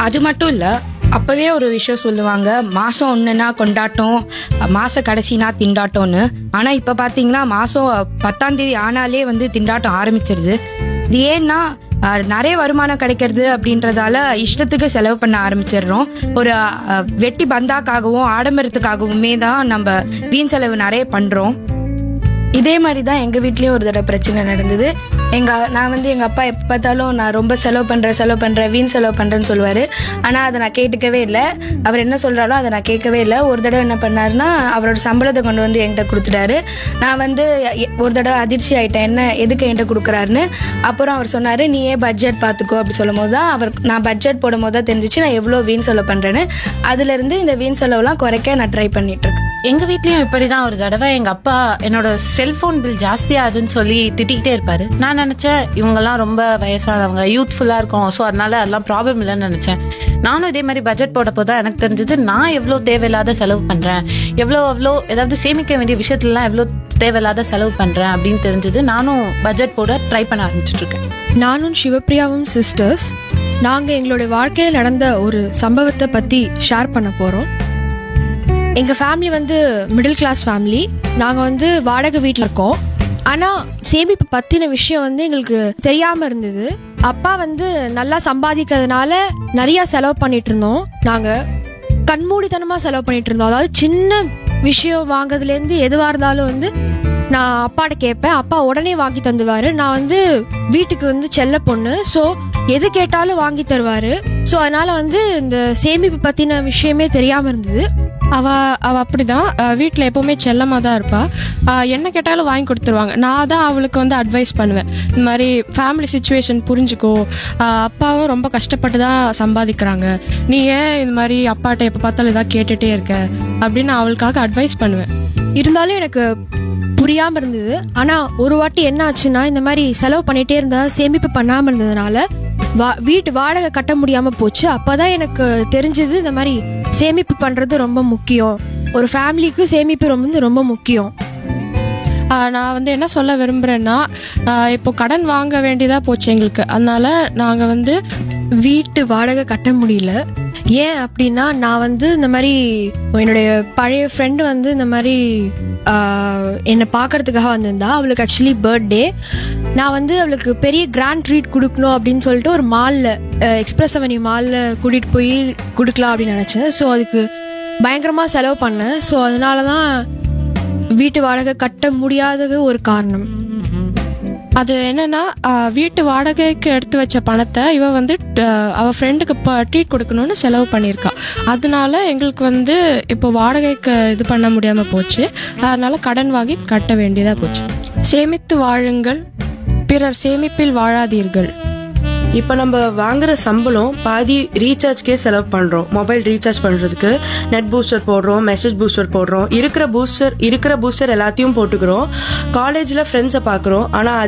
அது மட்டும் இல்ல அப்பவே ஒரு விஷயம் சொல்லுவாங்க மாசம் ஒண்ணுனா கொண்டாட்டம் மாச கடைசினா திண்டாட்டம்னு ஆனா இப்ப பாத்தீங்கன்னா மாசம் பத்தாம் தேதி ஆனாலே வந்து திண்டாட்டம் ஆரம்பிச்சிருது இது ஏன்னா அஹ், நிறைய வருமானம் கிடைக்கிறது அப்படின்றதால இஷ்டத்துக்கு செலவு பண்ண ஆரம்பிச்சிடுறோம் ஒரு அஹ், வெட்டி பந்தாக்காகவும் ஆடம்பரத்துக்காகவுமே தான் நம்ம வீண் செலவு நிறைய பண்றோம் இதே மாதிரி தான் எங்கள் வீட்லேயும் ஒரு தடவை பிரச்சனை நடந்தது எங்கள் நான் வந்து எங்கள் அப்பா எப்போ பார்த்தாலும் நான் ரொம்ப செலவு பண்ணுறேன் செலவு பண்ணுறேன் வீண் செலவு பண்ணுறேன்னு சொல்லுவார் ஆனால் அதை நான் கேட்டுக்கவே இல்லை அவர் என்ன சொல்கிறாரோ அதை நான் கேட்கவே இல்லை ஒரு தடவை என்ன பண்ணாருன்னா அவரோட சம்பளத்தை கொண்டு வந்து என்கிட்ட கொடுத்துட்டாரு நான் வந்து எ- ஒரு தடவை அதிர்ச்சி ஆயிட்டேன் என்ன எதுக்கு என்கிட்ட கொடுக்குறாருன்னு அப்புறம் அவர் சொன்னார் நீயே பட்ஜெட் பார்த்துக்கோ அப்படி சொல்லும் போது தான் அவர் நான் பட்ஜெட் போடும் போது தான் தெரிஞ்சிச்சு நான் எவ்வளோ வீண் செலவு பண்ணுறேன்னு அதுலேருந்து இந்த வீண் செலவுலாம் குறைக்க நான் ட்ரை பண்ணிகிட்ருக்கேன் எங்க வீட்லயும் இப்படிதான் ஒரு தடவை எங்க அப்பா என்னோட செல்போன் பில் ஜாஸ்தி ஆகுதுன்னு சொல்லி திட்டிக்கிட்டே இருப்பாரு நான் நினைச்சேன் இவங்கெல்லாம் ரொம்ப வயசானவங்க யூத்ஃபுல்லா இருக்கும் ஸோ அதனால அதெல்லாம் ப்ராப்ளம் இல்லைன்னு நினைச்சேன் நானும் இதே மாதிரி பட்ஜெட் போட்டப்போ தான் எனக்கு தெரிஞ்சது நான் எவ்வளோ தேவையில்லாத செலவு பண்றேன் எவ்வளோ எவ்வளோ ஏதாவது சேமிக்க வேண்டிய விஷயத்துலலாம் எவ்வளோ தேவையில்லாத செலவு பண்றேன் அப்படின்னு தெரிஞ்சது நானும் பட்ஜெட் போட ட்ரை பண்ண ஆரம்பிச்சிட்டு இருக்கேன் நானும் சிவப்பிரியாவும் சிஸ்டர்ஸ் நாங்கள் எங்களுடைய வாழ்க்கையில் நடந்த ஒரு சம்பவத்தை பற்றி ஷேர் பண்ண போகிறோம் எங்கள் ஃபேமிலி வந்து மிடில் கிளாஸ் ஃபேமிலி நாங்கள் வந்து வாடகை வீட்டில் இருக்கோம் ஆனால் சேமிப்பு பற்றின விஷயம் வந்து எங்களுக்கு தெரியாமல் இருந்தது அப்பா வந்து நல்லா சம்பாதிக்கிறதுனால நிறையா செலவு பண்ணிட்டு இருந்தோம் நாங்கள் கண்மூடித்தனமாக செலவு பண்ணிட்டு இருந்தோம் அதாவது சின்ன விஷயம் வாங்குறதுலேருந்து எதுவாக இருந்தாலும் வந்து நான் அப்பாட்ட கேட்பேன் அப்பா உடனே வாங்கி தந்துவாரு நான் வந்து வீட்டுக்கு வந்து செல்ல பொண்ணு ஸோ எது கேட்டாலும் வாங்கி தருவாரு ஸோ அதனால வந்து இந்த சேமிப்பு பற்றின விஷயமே தெரியாமல் இருந்தது அவ அவ அப்படிதான் அஹ் வீட்ல எப்பவுமே செல்லமா தான் இருப்பா அஹ் என்ன கேட்டாலும் வாங்கி கொடுத்துருவாங்க நான் தான் அவளுக்கு வந்து அட்வைஸ் பண்ணுவேன் இந்த மாதிரி ஃபேமிலி சுச்சுவேஷன் புரிஞ்சுக்கோ அஹ் அப்பாவும் ரொம்ப கஷ்டப்பட்டு தான் சம்பாதிக்கிறாங்க நீ ஏன் இந்த மாதிரி அப்பாட்ட எப்போ பார்த்தாலும் இதாக கேட்டுட்டே இருக்க அப்படின்னு நான் அவளுக்காக அட்வைஸ் பண்ணுவேன் இருந்தாலும் எனக்கு புரியாமல் இருந்தது ஆனால் ஒரு வாட்டி என்ன ஆச்சுன்னா இந்த மாதிரி செலவு பண்ணிகிட்டே இருந்தா சேமிப்பு பண்ணாமல் இருந்ததுனால வா வீட்டு வாடகை கட்ட முடியாமல் போச்சு அப்போ தான் எனக்கு தெரிஞ்சது இந்த மாதிரி சேமிப்பு பண்ணுறது ரொம்ப முக்கியம் ஒரு ஃபேமிலிக்கு சேமிப்பு ரொம்ப வந்து ரொம்ப முக்கியம் ஆஹ் நான் வந்து என்ன சொல்ல விரும்புகிறேன்னா ஆஹ் இப்போ கடன் வாங்க வேண்டியதாக போச்சு எங்களுக்கு அதனால நாங்கள் வந்து வீட்டு வாடகை கட்ட முடியல ஏன் அப்படின்னா நான் வந்து இந்த மாதிரி என்னுடைய பழைய ஃப்ரெண்டு வந்து இந்த மாதிரி ஆஹ், என்னை பார்க்கறதுக்காக வந்திருந்தா அவளுக்கு ஆக்சுவலி பர்த்டே நான் வந்து அவளுக்கு பெரிய கிராண்ட் ட்ரீட் கொடுக்கணும் அப்படின்னு சொல்லிட்டு ஒரு மாலில் எக்ஸ்பிரஸ் அவென்யூ மாலில் கூட்டிகிட்டு போய் கொடுக்கலாம் அப்படின்னு நினச்சேன் ஸோ அதுக்கு பயங்கரமாக செலவு பண்ணேன் ஸோ அதனால தான் வீட்டு வாடகை கட்ட முடியாதது ஒரு காரணம் அது என்னன்னா ஆஹ் வீட்டு வாடகைக்கு எடுத்து வச்ச பணத்தை இவ வந்து ஆஹ் அவ ஃப்ரெண்டுக்கு ட்ரீட் கொடுக்கணும்னு செலவு பண்ணியிருக்கா அதனால எங்களுக்கு வந்து இப்போ வாடகைக்கு இது பண்ண முடியாம போச்சு அதனால கடன் வாங்கி கட்ட வேண்டியதா போச்சு சேமித்து வாழுங்கள் பிறர் சேமிப்பில் வாழாதீர்கள் இப்போ நம்ம வாங்குற சம்பளம் பாதி ரீசார்ஜ்க்கே செலவு பண்றோம் மொபைல் ரீசார்ஜ் பண்றதுக்கு நெட் பூஸ்டர் போடுறோம் மெசேஜ் பூஸ்டர் போடுறோம் இருக்கிற பூஸ்டர் இருக்கிற பூஸ்டர் எல்லாத்தையும் போட்டுக்கிறோம் காலேஜ்ல ஃப்ரெண்ட்ஸை பார்க்குறோம் ஆனா